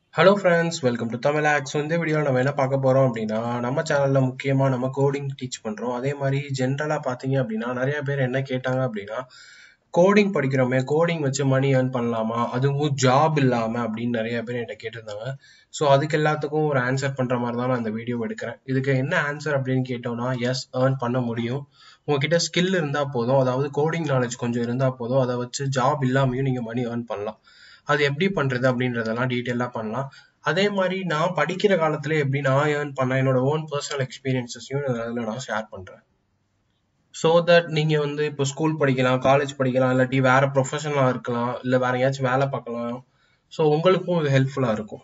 hello friends welcome to Tamil hacks இந்த வீடியோவில் நம்ம என்ன பார்க்க போகிறோம் அப்படின்னா நம்ம சேனலில் முக்கியமாக நம்ம கோடிங் டீச் பண்ணுறோம் அதே மாதிரி ஜென்ரலாக பார்த்தீங்க அப்படின்னா நிறைய பேர் என்ன கேட்டாங்க அப்படின்னா கோடிங் படிக்கிறோமே கோடிங் வச்சு மணி ஏர்ன் பண்ணலாமா அதுவும் ஜாப் இல்லாமல் அப்படின்னு நிறைய பேர் என்கிட்ட கேட்டிருந்தாங்க ஸோ அதுக்கு எல்லாத்துக்கும் ஒரு ஆன்சர் பண்ணுற மாதிரி தான் நான் இந்த வீடியோ எடுக்கிறேன் இதுக்கு என்ன ஆன்சர் அப்படின்னு கேட்டோம்னா எஸ் ஏர்ன் பண்ண முடியும் உங்ககிட்ட ஸ்கில் இருந்தால் போதும் அதாவது கோடிங் நாலேஜ் கொஞ்சம் இருந்தால் போதும் அதை வச்சு ஜாப் இல்லாமையும் நீங்கள் மணி ஏர்ன் பண்ணலாம் அது எப்படி பண்றது அப்படின்றதெல்லாம் டீட்டெயிலாக பண்ணலாம் அதே மாதிரி நான் படிக்கிற காலத்துல எப்படி நான் ஏர்ன் பண்ணேன் என்னோட ஓன் பர்சனல் எக்ஸ்பீரியன்ஸஸையும் அதில் நான் ஷேர் பண்றேன் ஸோ தட் நீங்க வந்து இப்போ ஸ்கூல் படிக்கலாம் காலேஜ் படிக்கலாம் இல்லாட்டி வேற ப்ரொஃபஷனலா இருக்கலாம் இல்லை வேற எங்கேயாச்சும் வேலை பார்க்கலாம் ஸோ உங்களுக்கும் இது ஹெல்ப்ஃபுல்லா இருக்கும்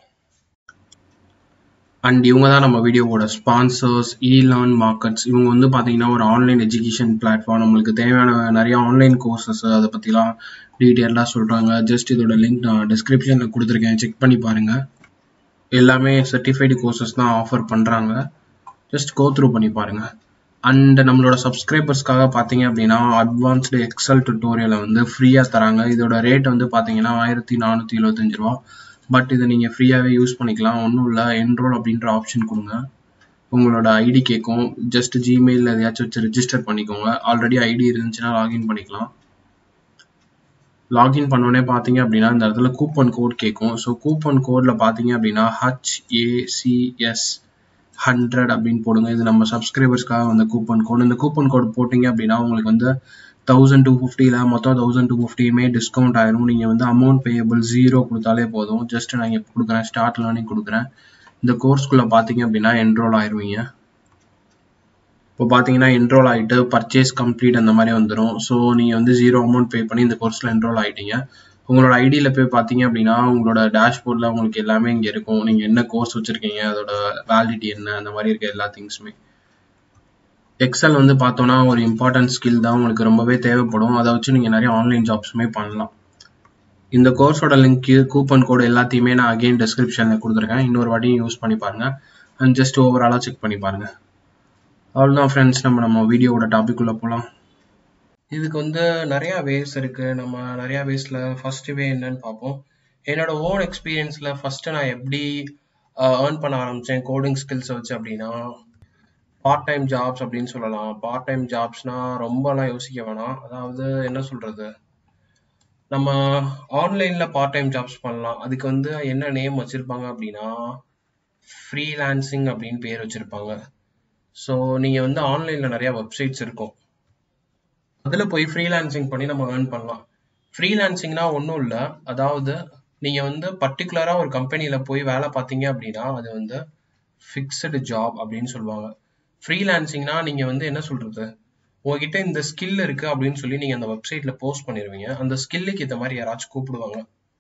அண்ட் இவங்க தான் நம்ம வீடியோவோட ஸ்பான்சர்ஸ் ஈலான் மார்க்கெட்ஸ் இவங்க வந்து பார்த்தீங்கன்னா ஒரு ஆன்லைன் எஜுகேஷன் பிளாட்ஃபார்ம் நம்மளுக்கு தேவையான நிறைய ஆன்லைன் கோர்சஸ் அதை பற்றிலாம் டீட்டெயிலாக சொல்கிறாங்க ஜஸ்ட் இதோட லிங்க் நான் டிஸ்கிரிப்ஷனில் கொடுத்துருக்கேன் செக் பண்ணி பாருங்கள் எல்லாமே சர்டிஃபைடு கோர்சஸ் தான் ஆஃபர் பண்ணுறாங்க ஜஸ்ட் கோ த்ரூ பண்ணி பாருங்கள் அண்ட் நம்மளோட சப்ஸ்கிரைபர்ஸ்க்காக பார்த்தீங்க அப்படின்னா அட்வான்ஸ்டு எக்ஸல் டுட்டோரியலை வந்து ஃப்ரீயாக தராங்க இதோட ரேட் வந்து பார்த்தீங்கன்னா ஆயிரத்தி நானூற்றி எழுபத்தஞ்சு ரூபா பட் இதை நீங்கள் ஃப்ரீயாகவே யூஸ் பண்ணிக்கலாம் ஒன்றும் இல்லை என்ரோல் அப்படின்ற ஆப்ஷன் கொடுங்க உங்களோட ஐடி கேட்கும் ஜஸ்ட் ஜிமெயில் எதையாச்சும் வச்சு ரிஜிஸ்டர் பண்ணிக்கோங்க ஆல்ரெடி ஐடி இருந்துச்சுன்னா லாகின் பண்ணிக்கலாம் லாகின் பண்ணோடனே பார்த்தீங்க அப்படின்னா இந்த இடத்துல கூப்பன் கோட் கேட்கும் ஸோ கூப்பன் கோடில் பார்த்தீங்க அப்படின்னா ஹச்ஏசிஎஸ் ஹண்ட்ரட் அப்படின்னு போடுங்க இது நம்ம சப்ஸ்கிரைபர்ஸ்க்காக வந்த கூப்பன் கோட் இந்த கூப்பன் கோட் போட்டிங்க அப்படின்னா உங்களுக்கு வந்து தௌசண்ட் டூ ஃபிஃப்டியில் மொத்தம் தௌசண்ட் டூ ஃபிஃப்டியுமே டிஸ்கவுண்ட் ஆயிரும் நீங்கள் வந்து அமௌண்ட் பேயபிள் ஜீரோ கொடுத்தாலே போதும் ஜஸ்ட் நான் இங்கே கொடுக்குறேன் ஸ்டார்ட் லேர்னிங் கொடுக்குறேன் இந்த கோர்ஸ்குள்ளே பார்த்தீங்க அப்படின்னா என்ரோல் ஆயிருவீங்க இப்போ பார்த்தீங்கன்னா என்ரோல் ஆகிட்டு பர்ச்சேஸ் கம்ப்ளீட் அந்த மாதிரி வந்துடும் ஸோ நீங்கள் வந்து ஜீரோ அமௌண்ட் பே பண்ணி இந்த கோர்ஸில் என்ரோல் ஆகிட்டீங்க உங்களோட ஐடியில் போய் பார்த்தீங்க அப்படின்னா உங்களோட டேஷ்போர்டில் உங்களுக்கு எல்லாமே இங்கே இருக்கும் நீங்கள் என்ன கோர்ஸ் வச்சுருக்கீங்க அதோட வேலிடிட்டி என்ன அந்த மாதிரி இருக்க எல்லா திங்ஸுமே எக்ஸல் வந்து பார்த்தோன்னா ஒரு இம்பார்ட்டன்ட் ஸ்கில் தான் உங்களுக்கு ரொம்பவே தேவைப்படும் அதை வச்சு நீங்கள் நிறைய ஆன்லைன் ஜாப்ஸுமே பண்ணலாம் இந்த கோர்ஸோட லிங்க் கூப்பன் கோடு எல்லாத்தையுமே நான் அகெயின் டிஸ்கிரிப்ஷனில் கொடுத்துருக்கேன் இன்னொரு வாட்டியும் யூஸ் பண்ணி பாருங்கள் அண்ட் ஜஸ்ட் ஓவராலாக செக் பண்ணி பாருங்கள் அவ்வளோதான் ஃப்ரெண்ட்ஸ் நம்ம நம்ம வீடியோவோட டாபிக் உள்ள போகலாம் இதுக்கு வந்து நிறையா வேஸ் இருக்கு நம்ம நிறையா வேஸ்ல ஃபர்ஸ்ட் வே என்னன்னு பார்ப்போம் என்னோட ஓன் எக்ஸ்பீரியன்ஸ்ல ஃபர்ஸ்ட் நான் எப்படி ஏர்ன் பண்ண ஆரம்பிச்சேன் கோடிங் ஸ்கில்ஸை வச்சு அப்படின்னா பார்ட் டைம் ஜாப்ஸ் அப்படின்னு சொல்லலாம் பார்ட் டைம் ஜாப்ஸ்னா ரொம்பலாம் யோசிக்க வேணாம் அதாவது என்ன சொல்றது நம்ம ஆன்லைன்ல பார்ட் டைம் ஜாப்ஸ் பண்ணலாம் அதுக்கு வந்து என்ன நேம் வச்சிருப்பாங்க அப்படின்னா ஃப்ரீலான்சிங் அப்படின்னு பேர் வச்சிருப்பாங்க ஸோ நீங்கள் வந்து ஆன்லைனில் நிறையா வெப்சைட்ஸ் இருக்கும் அதில் போய் ஃப்ரீலான்சிங் பண்ணி நம்ம ஏர்ன் பண்ணலாம் ஃப்ரீலான்சிங்னா ஒன்றும் இல்லை அதாவது நீங்கள் வந்து பர்டிகுலராக ஒரு கம்பெனியில் போய் வேலை பார்த்தீங்க அப்படின்னா அது வந்து ஃபிக்ஸ்டு ஜாப் அப்படின்னு சொல்லுவாங்க ஃப்ரீலான்சிங்னா நீங்கள் வந்து என்ன சொல்கிறது உங்ககிட்ட இந்த ஸ்கில் இருக்குது அப்படின்னு சொல்லி நீங்கள் அந்த வெப்சைட்டில் போஸ்ட் பண்ணிடுவீங்க அந்த ஸ்கில்லுக்கு இந்த மாதிரி யாராச்சும் கூப்பிடுவாங்க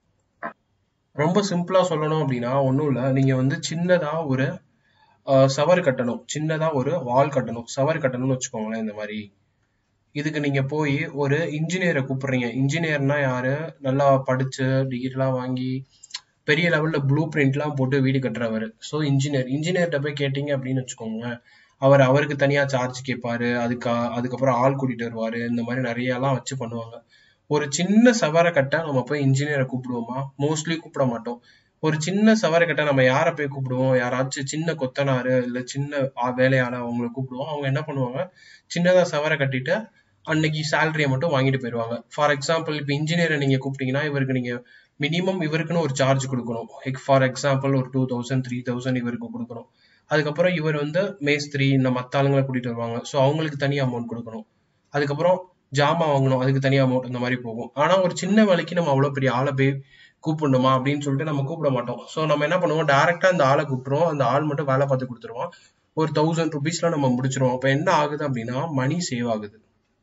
ரொம்ப சிம்பிளாக சொல்லணும் அப்படின்னா ஒன்றும் இல்லை நீங்கள் வந்து சின்னதாக ஒரு சவர் கட்டணும் சின்னதா ஒரு வால் கட்டணும் சவர் கட்டணும்னு வச்சுக்கோங்களேன் இந்த மாதிரி இதுக்கு நீங்க போய் ஒரு இன்ஜினியரை கூப்பிடுறீங்க இன்ஜினியர்னா யாரு நல்லா படிச்சு டிகிரிலாம் வாங்கி பெரிய லெவல்ல ப்ளூ பிரிண்ட்லாம் போட்டு வீடு கட்டுறவர் ஸோ இன்ஜினியர் இன்ஜினியர்கிட்ட போய் கேட்டீங்க அப்படின்னு வச்சுக்கோங்க அவர் அவருக்கு தனியா சார்ஜ் கேட்பாரு அதுக்கு அதுக்கப்புறம் ஆள் கூட்டிட்டு வருவாரு இந்த மாதிரி நிறைய எல்லாம் வச்சு பண்ணுவாங்க ஒரு சின்ன சவரை கட்ட நம்ம போய் இன்ஜினியரை கூப்பிடுவோமா மோஸ்ட்லி கூப்பிட மாட்டோம் ஒரு சின்ன சவரை கட்ட நம்ம யாரை போய் கூப்பிடுவோம் யாராச்சும் சின்ன கொத்தனாரு இல்ல சின்ன வேலையாள அவங்களை கூப்பிடுவோம் அவங்க என்ன பண்ணுவாங்க சின்னதா சவரை கட்டிட்டு அன்னைக்கு சேலரியை மட்டும் வாங்கிட்டு போயிடுவாங்க ஃபார் எக்ஸாம்பிள் இப்போ இன்ஜினியரை நீங்க கூப்பிட்டீங்கன்னா இவருக்கு நீங்க மினிமம் இவருக்குன்னு ஒரு சார்ஜ் கொடுக்கணும் ஃபார் எக்ஸாம்பிள் ஒரு டூ தௌசண்ட் த்ரீ தௌசண்ட் இவருக்கு கொடுக்கணும் அதுக்கப்புறம் இவர் வந்து மேஸ்திரி இந்த மத்த ஆளுங்களை கூட்டிட்டு வருவாங்க ஸோ அவங்களுக்கு தனி அமௌண்ட் கொடுக்கணும் அதுக்கப்புறம் ஜாமா வாங்கணும் அதுக்கு தனி அமௌண்ட் இந்த மாதிரி போகும் ஆனா ஒரு சின்ன வேலைக்கு நம்ம அவ்வளவு பெரிய ஆளை போய் கூப்பிடணுமா அப்படின்னு சொல்லிட்டு நம்ம கூப்பிட மாட்டோம் ஸோ நம்ம என்ன பண்ணுவோம் டேரக்டா அந்த ஆளை கூப்பிட்டுருவோம் அந்த ஆள் மட்டும் வேலை பார்த்து கொடுத்துருவோம் ஒரு தௌசண்ட் ருபீஸ்ல நம்ம முடிச்சிருவோம் அப்ப என்ன ஆகுது அப்படின்னா மணி சேவ் ஆகுது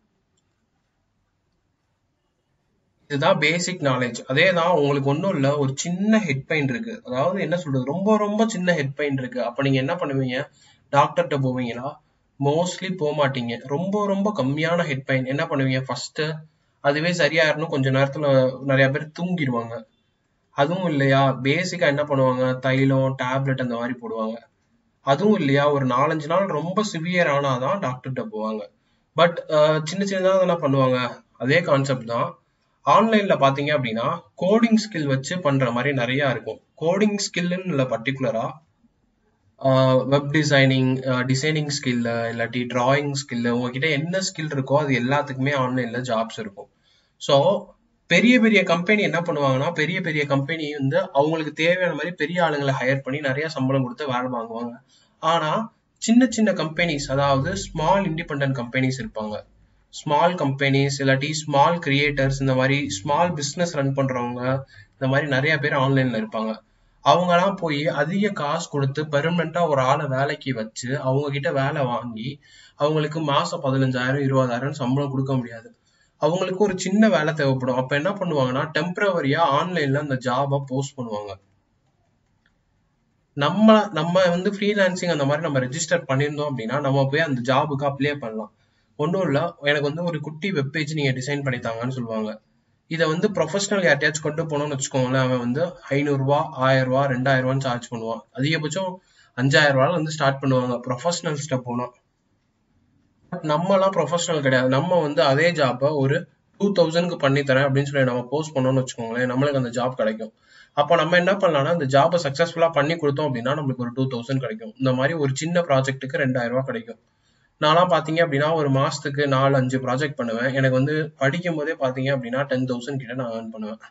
இதுதான் பேசிக் நாலேஜ் அதே தான் உங்களுக்கு ஒன்றும் இல்லை ஒரு சின்ன ஹெட் பெயின் இருக்கு அதாவது என்ன சொல்றது ரொம்ப ரொம்ப சின்ன ஹெட் பெயின் இருக்கு அப்ப நீங்க என்ன பண்ணுவீங்க டாக்டர்கிட்ட போவீங்களா மோஸ்ட்லி போக மாட்டீங்க ரொம்ப ரொம்ப கம்மியான ஹெட் பெயின் என்ன பண்ணுவீங்க ஃபர்ஸ்ட் அதுவே சரியாயிரணும் கொஞ்ச நேரத்துல நிறைய பேர் தூங்கிடுவாங்க அதுவும் இல்லையா பேசிக்கா என்ன பண்ணுவாங்க தைலம் டேப்லெட் அந்த மாதிரி போடுவாங்க அதுவும் இல்லையா ஒரு நாலஞ்சு நாள் ரொம்ப சிவியர் ஆனாதான் டாக்டர்கிட்ட போவாங்க பட் சின்ன சின்னதாக என்ன பண்ணுவாங்க அதே கான்செப்ட் தான் ஆன்லைன்ல பாத்தீங்க அப்படின்னா கோடிங் ஸ்கில் வச்சு பண்ற மாதிரி நிறைய இருக்கும் கோடிங் ஸ்கில்னு இல்லை பர்டிகுலரா வெப் டிசைனிங் டிசைனிங் ஸ்கில் இல்லாட்டி டிராயிங் ஸ்கில் உங்ககிட்ட என்ன ஸ்கில் இருக்கோ அது எல்லாத்துக்குமே ஆன்லைன்ல ஜாப்ஸ் இருக்கும் ஸோ பெரிய பெரிய கம்பெனி என்ன பண்ணுவாங்கன்னா பெரிய பெரிய கம்பெனி வந்து அவங்களுக்கு தேவையான மாதிரி பெரிய ஆளுங்களை ஹையர் பண்ணி நிறைய சம்பளம் கொடுத்து வேலை வாங்குவாங்க ஆனா சின்ன சின்ன கம்பெனிஸ் அதாவது ஸ்மால் இண்டிபெண்ட் கம்பெனிஸ் இருப்பாங்க ஸ்மால் கம்பெனிஸ் இல்லாட்டி ஸ்மால் கிரியேட்டர்ஸ் இந்த மாதிரி ஸ்மால் பிஸ்னஸ் ரன் பண்றவங்க இந்த மாதிரி நிறைய பேர் ஆன்லைன்ல இருப்பாங்க அவங்கலாம் போய் அதிக காசு கொடுத்து பெர்மனண்டா ஒரு ஆளை வேலைக்கு வச்சு அவங்க கிட்ட வேலை வாங்கி அவங்களுக்கு மாசம் பதினஞ்சாயிரம் இருபதாயிரம் சம்பளம் கொடுக்க முடியாது அவங்களுக்கு ஒரு சின்ன வேலை தேவைப்படும் அப்ப என்ன பண்ணுவாங்கன்னா டெம்பரவரியா ஆன்லைன்ல அந்த ஜாபை போஸ்ட் பண்ணுவாங்க நம்ம நம்ம வந்து ஃப்ரீலான்சிங் அந்த மாதிரி நம்ம ரெஜிஸ்டர் பண்ணியிருந்தோம் அப்படின்னா நம்ம போய் அந்த ஜாபுக்கு அப்ளை பண்ணலாம் ஒன்றும் இல்லை எனக்கு வந்து ஒரு குட்டி வெப்பேஜ் நீங்க டிசைன் பண்ணித்தாங்கன்னு சொல்லுவாங்க இதை வந்து ப்ரொஃபஷனல் யார்ட்டையாச்சும் கொண்டு போனோம்னு வச்சுக்கோங்களேன் அவன் வந்து ஐநூறுரூவா ஆயிரம் ரூபா ரெண்டாயிரம் ரூபான்னு சார்ஜ் பண்ணுவான் அதிகபட்சம் அஞ்சாயிரம் ரூபால வந்து ஸ்டார்ட் பண்ணுவாங்க ப்ரொஃபஷனல்ஸ்ட போனா பட் நம்மலாம் ப்ரொஃபஷனல் கிடையாது நம்ம வந்து அதே ஜாப்பை ஒரு டூ தௌசண்ட்க்கு பண்ணி தரேன் அப்படின்னு சொல்லி நம்ம போஸ்ட் பண்ணோம்னு வச்சுக்கோங்களேன் நம்மளுக்கு அந்த ஜாப் கிடைக்கும் அப்போ நம்ம என்ன பண்ணலாம்னா அந்த ஜாபை சக்ஸஸ்ஃபுல்லா பண்ணி கொடுத்தோம் அப்படின்னா நம்மளுக்கு ஒரு டூ தௌசண்ட் கிடைக்கும் இந்த மாதிரி ஒரு சின்ன ப்ராஜெக்ட்டுக்கு ரெண்டாயிரம் ரூபாய் கிடைக்கும் நான்லாம் பாத்தீங்க அப்படின்னா ஒரு மாசத்துக்கு நாலு அஞ்சு ப்ராஜெக்ட் பண்ணுவேன் எனக்கு வந்து படிக்கும் போதே பாத்தீங்க அப்படின்னா டென் தௌசண்ட் கிட்ட நான் ஏர்ன் பண்ணுவேன்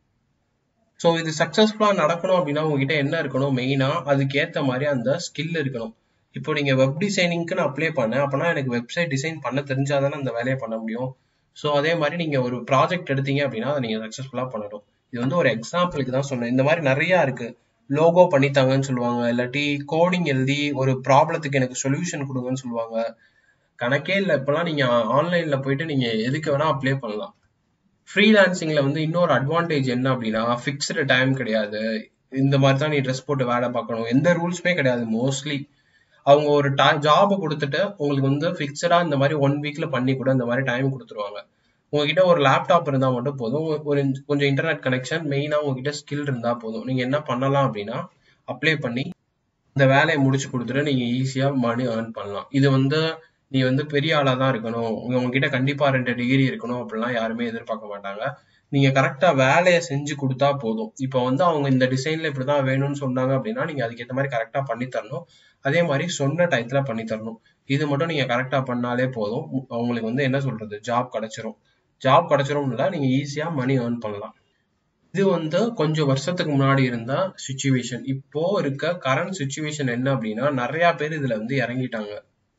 ஸோ இது சக்சஸ்ஃபுல்லா நடக்கணும் அப்படின்னா உங்ககிட்ட என்ன இருக்கணும் மெயினா அதுக்கேற்ற மாதிரி அந்த ஸ்கில் இருக்கணும் இப்போ நீங்க வெப் டிசைனிங்க்கு நான் அப்ளை பண்ணேன் அப்பனா எனக்கு வெப்சைட் டிசைன் பண்ண தெரிஞ்சாதானே அந்த வேலையை பண்ண முடியும் ஸோ அதே மாதிரி நீங்க ஒரு ப்ராஜெக்ட் எடுத்தீங்க அப்படின்னா அதை நீங்க சக்சஸ்ஃபுல்லா பண்ணணும் இது வந்து ஒரு எக்ஸாம்பிளுக்கு தான் சொன்னேன் இந்த மாதிரி நிறைய இருக்கு லோகோ பண்ணித்தாங்கன்னு சொல்லுவாங்க இல்லாட்டி கோடிங் எழுதி ஒரு ப்ராப்ளத்துக்கு எனக்கு சொல்யூஷன் கொடுங்கன்னு சொல்லுவாங்க கணக்கே இல்லை இப்பெல்லாம் நீங்க ஆன்லைன்ல போயிட்டு நீங்க எதுக்கு வேணா அப்ளை பண்ணலாம் ஃப்ரீலான்சிங்ல வந்து இன்னொரு அட்வான்டேஜ் என்ன அப்படின்னா ஃபிக்ஸ்டு டைம் கிடையாது இந்த மாதிரி தான் நீ ட்ரெஸ் போட்டு வேலை பார்க்கணும் எந்த ரூல்ஸுமே கிடையாது மோஸ்ட்லி அவங்க ஒரு ஜாபை கொடுத்துட்டு உங்களுக்கு வந்து ஃபிக்ஸடா இந்த மாதிரி ஒன் வீக்ல பண்ணி கூட இந்த மாதிரி டைம் கொடுத்துருவாங்க உங்ககிட்ட ஒரு லேப்டாப் இருந்தா மட்டும் போதும் ஒரு கொஞ்சம் இன்டர்நெட் கனெக்ஷன் மெயினா உங்ககிட்ட ஸ்கில் இருந்தா போதும் நீங்க என்ன பண்ணலாம் அப்படின்னா அப்ளை பண்ணி இந்த வேலையை முடிச்சு கொடுத்துட்டு நீங்க ஈஸியா மணி ஏர்ன் பண்ணலாம் இது வந்து நீ வந்து பெரிய ஆளா தான் இருக்கணும் உங்ககிட்ட கண்டிப்பா ரெண்டு டிகிரி இருக்கணும் அப்படிலாம் யாருமே எதிர்பார்க்க மாட்டாங்க நீங்க கரெக்டா வேலையை செஞ்சு கொடுத்தா போதும் இப்போ வந்து அவங்க இந்த டிசைன்ல இப்படிதான் வேணும்னு சொன்னாங்க அப்படின்னா நீங்க அதுக்கேற்ற மாதிரி கரெக்டா பண்ணி தரணும் அதே மாதிரி சொன்ன டயத்துல பண்ணி தரணும் இது மட்டும் நீங்க கரெக்டா பண்ணாலே போதும் அவங்களுக்கு வந்து என்ன சொல்றது ஜாப் கிடைச்சிரும் ஜாப் கிடைச்சிரும்ல நீங்க ஈஸியா மணி ஏர்ன் பண்ணலாம் இது வந்து கொஞ்சம் வருஷத்துக்கு முன்னாடி இருந்த சுச்சுவேஷன் இப்போ இருக்க கரண்ட் சுச்சுவேஷன் என்ன அப்படின்னா நிறைய பேர் இதுல வந்து இறங்கிட்டாங்க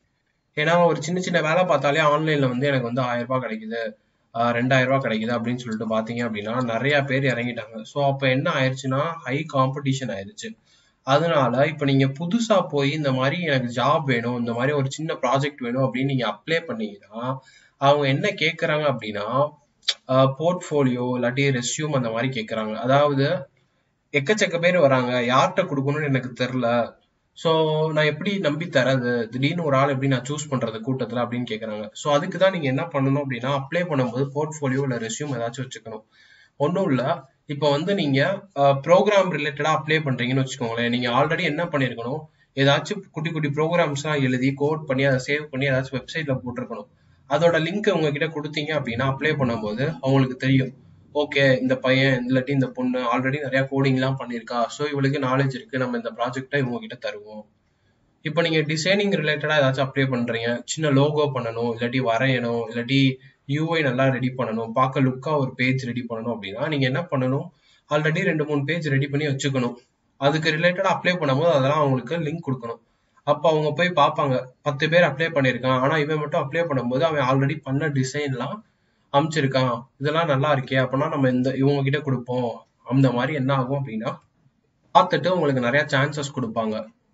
ஏன்னா ஒரு சின்ன சின்ன வேலை பார்த்தாலே ஆன்லைன்ல வந்து எனக்கு வந்து ஆயிரம் ரூபாய் கிடைக்குது ரெண்டாயிரம் ரூபாய் கிடைக்குது அப்படின்னு சொல்லிட்டு பாத்தீங்க அப்படின்னா நிறைய பேர் இறங்கிட்டாங்க ஸோ அப்ப என்ன ஆயிடுச்சுன்னா ஹை காம்படிஷன் ஆயிடுச்சு அதனால இப்ப நீங்க புதுசா போய் இந்த மாதிரி எனக்கு ஜாப் வேணும் இந்த மாதிரி ஒரு சின்ன ப்ராஜெக்ட் வேணும் அப்படின்னு நீங்க அப்ளை பண்ணீங்கன்னா அவங்க என்ன கேக்குறாங்க அப்படின்னா போர்ட்ஃபோலியோ இல்லாட்டி ரெஸ்யூம் அந்த மாதிரி கேக்குறாங்க அதாவது எக்கச்சக்க பேர் வராங்க யார்கிட்ட கொடுக்கணும்னு எனக்கு தெரில ஸோ நான் எப்படி நம்பி தரது திடீர்னு ஒரு ஆள் எப்படி நான் சூஸ் பண்றது கூட்டத்துல அப்படின்னு கேக்குறாங்க ஸோ அதுக்கு தான் நீங்க என்ன பண்ணணும் அப்படின்னா அப்ளை பண்ணும்போது போர்ட்ஃபோலியோ இல்ல ரெஸ்யூம் ஏதாச்சும் வச்சுக்கணும் ஒன்றும் இல்ல இப்போ வந்து நீங்க ப்ரோக்ராம் ரிலேட்டடா அப்ளை பண்றீங்கன்னு வச்சுக்கோங்களேன் நீங்க ஆல்ரெடி என்ன பண்ணிருக்கணும் ஏதாச்சும் குட்டி குட்டி ப்ரோக்ராம்ஸ் எல்லாம் எழுதி கோட் பண்ணி அதை சேவ் பண்ணி ஏதாச்சும் வெப்சைட்ல போட்டிருக்கணும் அதோட லிங்க் உங்ககிட்ட கொடுத்தீங்க அப்படின்னா அப்ளை பண்ணும்போது அவங்களுக்கு தெரியும் ஓகே இந்த பையன் இல்லாட்டி இந்த பொண்ணு ஆல்ரெடி நிறைய கோடிங் எல்லாம் பண்ணிருக்கா ஸோ இவளுக்கு நாலேஜ் இருக்கு நம்ம இந்த ப்ராஜெக்டை இவங்க கிட்ட தருவோம் இப்போ நீங்க டிசைனிங் ரிலேட்டடா ஏதாச்சும் அப்ளை பண்றீங்க சின்ன லோகோ பண்ணணும் இல்லாட்டி வரையணும் இல்லாட்டி யூஐ நல்லா ரெடி பண்ணணும் பார்க்க லுக்கா ஒரு பேஜ் ரெடி பண்ணணும் அப்படின்னா நீங்க என்ன பண்ணணும் ஆல்ரெடி ரெண்டு மூணு பேஜ் ரெடி பண்ணி வச்சுக்கணும் அதுக்கு ரிலேட்டடா அப்ளை பண்ணும்போது அதெல்லாம் அவங்களுக்கு லிங்க் கொடுக்கணும் அப்ப அவங்க போய் பார்ப்பாங்க பத்து பேர் அப்ளை பண்ணிருக்கான் ஆனா இவன் மட்டும் அப்ளை பண்ணும்போது அவன் ஆல்ரெடி பண்ண டிசைன்லாம் அமைச்சிருக்கான் இதெல்லாம் நல்லா இருக்கே அப்படின்னா நம்ம இந்த இவங்க கிட்ட கொடுப்போம் அந்த மாதிரி என்ன ஆகும் அப்படின்னா பார்த்துட்டு உங்களுக்கு நிறைய சான்சஸ் கொடுப்பாங்க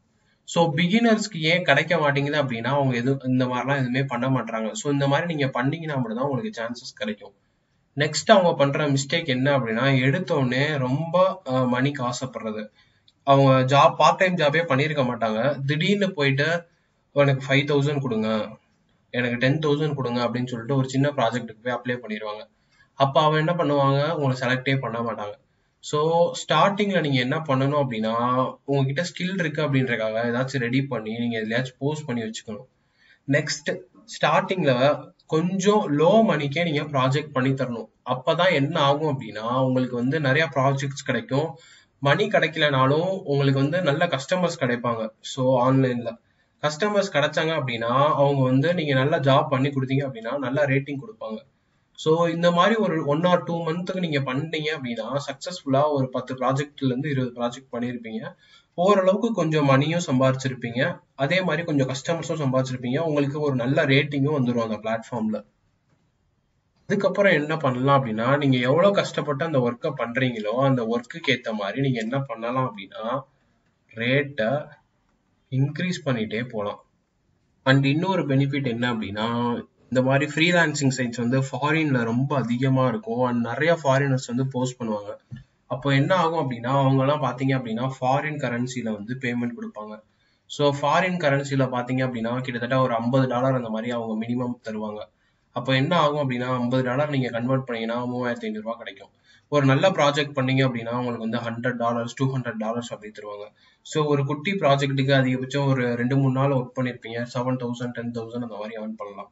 ஸோ பிகினர்ஸ்க்கு ஏன் கிடைக்க மாட்டேங்குது அப்படின்னா அவங்க எதுவும் இந்த மாதிரிலாம் எதுவுமே பண்ண மாட்டாங்க ஸோ இந்த மாதிரி நீங்க பண்ணீங்கன்னா மட்டும்தான் உங்களுக்கு சான்சஸ் கிடைக்கும் நெக்ஸ்ட் அவங்க பண்ற மிஸ்டேக் என்ன அப்படின்னா எடுத்தோடனே ரொம்ப மணிக்கு ஆசைப்படுறது அவங்க ஜாப் பார்ட் டைம் ஜாபே பண்ணியிருக்க மாட்டாங்க திடீர்னு போயிட்டு எனக்கு ஃபைவ் தௌசண்ட் கொடுங்க எனக்கு டென் தௌசண்ட் கொடுங்க அப்படின்னு சொல்லிட்டு ஒரு சின்ன ப்ராஜெக்ட்டுக்கு போய் அப்ளை பண்ணிடுவாங்க அப்போ அவன் என்ன பண்ணுவாங்க உங்களை செலக்டே பண்ண மாட்டாங்க ஸோ ஸ்டார்டிங்ல நீங்க என்ன பண்ணணும் அப்படின்னா உங்ககிட்ட ஸ்கில் இருக்கு அப்படின்றக்காக ஏதாச்சும் ரெடி பண்ணி நீங்க எதுலயாச்சும் போஸ்ட் பண்ணி வச்சுக்கணும் நெக்ஸ்ட் ஸ்டார்டிங்ல கொஞ்சம் லோ மணிக்கே நீங்க ப்ராஜெக்ட் பண்ணி தரணும் அப்பதான் என்ன ஆகும் அப்படின்னா உங்களுக்கு வந்து நிறைய ப்ராஜெக்ட்ஸ் கிடைக்கும் மணி கிடைக்கலனாலும் உங்களுக்கு வந்து நல்ல கஸ்டமர்ஸ் கிடைப்பாங்க ஸோ ஆன்லைன்ல கஸ்டமர்ஸ் கிடைச்சாங்க அப்படின்னா அவங்க வந்து நீங்க நல்ல ஜாப் பண்ணி கொடுத்தீங்க அப்படின்னா நல்ல ரேட்டிங் கொடுப்பாங்க ஸோ இந்த மாதிரி ஒரு ஒன் ஆர் டூ மந்த்துக்கு நீங்க பண்ணீங்க அப்படின்னா சக்சஸ்ஃபுல்லா ஒரு பத்து ப்ராஜெக்ட்ல இருந்து இருபது ப்ராஜெக்ட் பண்ணியிருப்பீங்க ஓரளவுக்கு கொஞ்சம் மணியும் சம்பாதிச்சிருப்பீங்க அதே மாதிரி கொஞ்சம் கஸ்டமர்ஸும் சம்பாதிச்சிருப்பீங்க உங்களுக்கு ஒரு நல்ல ரேட்டிங்கும் வந்துடும் அந்த பிளாட்ஃபார்ம்ல அதுக்கப்புறம் என்ன பண்ணலாம் அப்படின்னா நீங்க எவ்வளவு கஷ்டப்பட்டு அந்த ஒர்க்கை பண்றீங்களோ அந்த ஒர்க்குக்கு ஏத்த மாதிரி நீங்க என்ன பண்ணலாம் அப்படின்னா ரேட்டை இன்க்ரீஸ் பண்ணிட்டே போகலாம் அண்ட் இன்னொரு பெனிஃபிட் என்ன அப்படின்னா இந்த மாதிரி ஃப்ரீலான்சிங் சைட்ஸ் வந்து ஃபாரின்ல ரொம்ப அதிகமா இருக்கும் அண்ட் நிறைய ஃபாரினர்ஸ் வந்து போஸ்ட் பண்ணுவாங்க அப்போ என்ன ஆகும் அப்படின்னா அவங்க எல்லாம் பாத்தீங்க அப்படின்னா ஃபாரின் கரன்சில வந்து பேமெண்ட் கொடுப்பாங்க ஸோ ஃபாரின் கரன்சில பாத்தீங்க அப்படின்னா கிட்டத்தட்ட ஒரு ஐம்பது டாலர் அந்த மாதிரி அவங்க மினிமம் தருவாங்க அப்போ என்ன ஆகும் அப்படின்னா ஐம்பது டாலர் நீங்க கன்வெர்ட் பண்ணீங்கன்னா மூவாயிரத்தி ஐநூறு ரூபாய் கிடைக்கும் ஒரு நல்ல ப்ராஜெக்ட் பண்ணீங்க அப்படின்னா உங்களுக்கு வந்து hundred dollars two hundred dollars அப்படி தருவாங்க ஸோ ஒரு குட்டி ப்ராஜெக்ட்டுக்கு அதிகபட்சம் ஒரு ரெண்டு மூணு நாள் ஒர்க் பண்ணிருப்பீங்க செவன் தௌசண்ட் டென் தௌசண்ட் அந்த மாதிரி ஏர்ன் பண்ணலாம்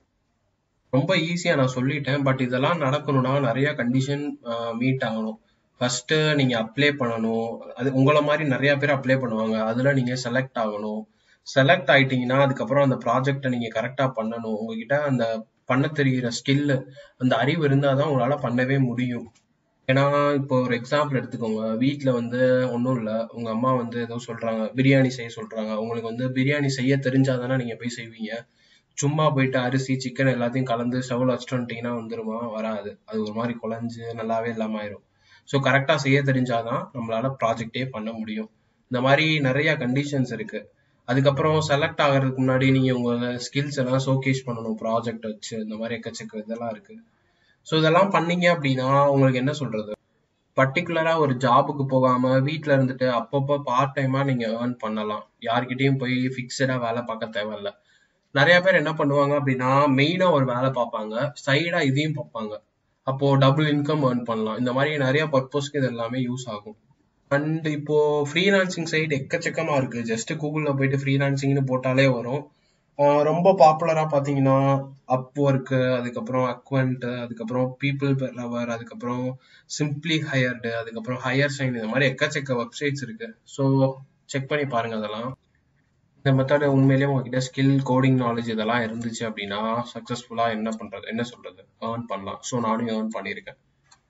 ரொம்ப ஈஸியா நான் சொல்லிட்டேன் பட் இதெல்லாம் நடக்கணும்னா நிறைய கண்டிஷன் மீட் ஆகணும் ஃபர்ஸ்ட் நீங்க அப்ளை பண்ணணும் அது உங்களை மாதிரி நிறைய பேர் அப்ளை பண்ணுவாங்க அதுல நீங்க செலக்ட் ஆகணும் செலக்ட் ஆயிட்டீங்கன்னா அதுக்கப்புறம் அந்த ப்ராஜெக்டை நீங்க கரெக்டா பண்ணணும் உங்ககிட்ட அந்த பண்ண தெரிகிற ஸ்கில் அந்த அறிவு இருந்தாதான் உங்களால பண்ணவே முடியும் ஏன்னா இப்போ ஒரு எக்ஸாம்பிள் எடுத்துக்கோங்க வீட்ல வந்து ஒன்றும் இல்லை உங்க அம்மா வந்து ஏதோ சொல்றாங்க பிரியாணி செய்ய சொல்றாங்க உங்களுக்கு வந்து பிரியாணி செய்ய தெரிஞ்சாதானே நீங்க போய் செய்வீங்க சும்மா போயிட்டு அரிசி சிக்கன் எல்லாத்தையும் கலந்து ஸ்டவ்ல வச்சுட்டு வந்துட்டீங்கன்னா வந்துருமா வராது அது ஒரு மாதிரி குழஞ்சு நல்லாவே இல்லாம ஆயிரும் ஸோ கரெக்டா செய்ய தெரிஞ்சாதான் நம்மளால ப்ராஜெக்டே பண்ண முடியும் இந்த மாதிரி நிறைய கண்டிஷன்ஸ் இருக்கு அதுக்கப்புறம் செலக்ட் ஆகிறதுக்கு முன்னாடி நீங்க உங்க ஸ்கில்ஸ் எல்லாம் ஷோகேஸ் பண்ணணும் ப்ராஜெக்ட் வச்சு இந்த மாதிரி எக்கச்சக்க இதெல்லாம் இருக்கு ஸோ இதெல்லாம் பண்ணீங்க அப்படின்னா உங்களுக்கு என்ன சொல்றது பர்டிகுலரா ஒரு ஜாபுக்கு போகாம வீட்ல இருந்துட்டு அப்பப்போ பார்ட் டைமா நீங்க ஏர்ன் பண்ணலாம் யார்கிட்டயும் போய் ஃபிக்ஸடா வேலை பார்க்க தேவையில்ல நிறைய பேர் என்ன பண்ணுவாங்க அப்படின்னா மெயினா ஒரு வேலை பார்ப்பாங்க சைடா இதையும் பார்ப்பாங்க அப்போ டபுள் இன்கம் ஏர்ன் பண்ணலாம் இந்த மாதிரி நிறைய பர்பஸ்க்கு இது எல்லாமே யூஸ் ஆகும் அண்ட் இப்போ ஃப்ரீலான்சிங் சைட் எக்கச்சக்கமா இருக்கு ஜஸ்ட் கூகுள்ல போயிட்டு ஃப்ரீலான்சிங்னு போட்டாலே வரும் ஆஹ் ரொம்ப பாப்புலரா பாத்தீங்கன்னா அப் ஒர்க்கு அதுக்கப்புறம் அக்வெண்ட் அதுக்கப்புறம் பீப்புள் லவர் அதுக்கப்புறம் சிம்பிளி ஹையர்டு அதுக்கப்புறம் ஹையர் சைன் இந்த மாதிரி எக்கச்சக்க வெப்சைட்ஸ் இருக்கு ஸோ செக் பண்ணி பாருங்க அதெல்லாம் இந்த மெத்தட் உண்மையிலேயே உங்ககிட்ட ஸ்கில் கோடிங் நாலேஜ் இதெல்லாம் இருந்துச்சு அப்படின்னா சக்சஸ்ஃபுல்லா என்ன பண்றது என்ன சொல்றது ஏர்ன் பண்ணலாம் ஸோ நானும் ஏர்ன் பண்ணியிருக்கேன்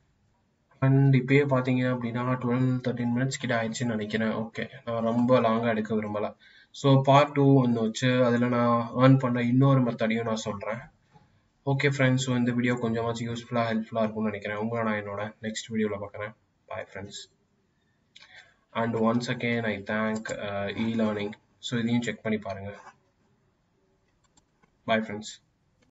அண்ட் இப்பயே பார்த்தீங்க அப்படின்னா டுவெல் தேர்ட்டின் மினிட்ஸ் கிட்ட ஆயிடுச்சுன்னு நினைக்கிறேன் ஓகே நான் ரொம்ப லாங்காக எடுக்க விரும்பல ஸோ பார்ட் டூ ஒன்று வச்சு அதில் நான் ஏர்ன் பண்ண இன்னொரு மெத்தடையும் நான் சொல்கிறேன் ஓகே ஃப்ரெண்ட்ஸ் ஸோ இந்த வீடியோ கொஞ்சமாச்சும் யூஸ்ஃபுல்லாக ஹெல்ப்ஃபுல்லாக இருக்கும்னு நினைக்கிறேன் உங்களை நான் என்னோட நெக்ஸ்ட் வீடியோவில் பார்க்குறேன் bye friends and once again I thank e learning so இதையும் செக் பண்ணி பாருங்கள் பாய் ஃப்ரெண்ட்ஸ்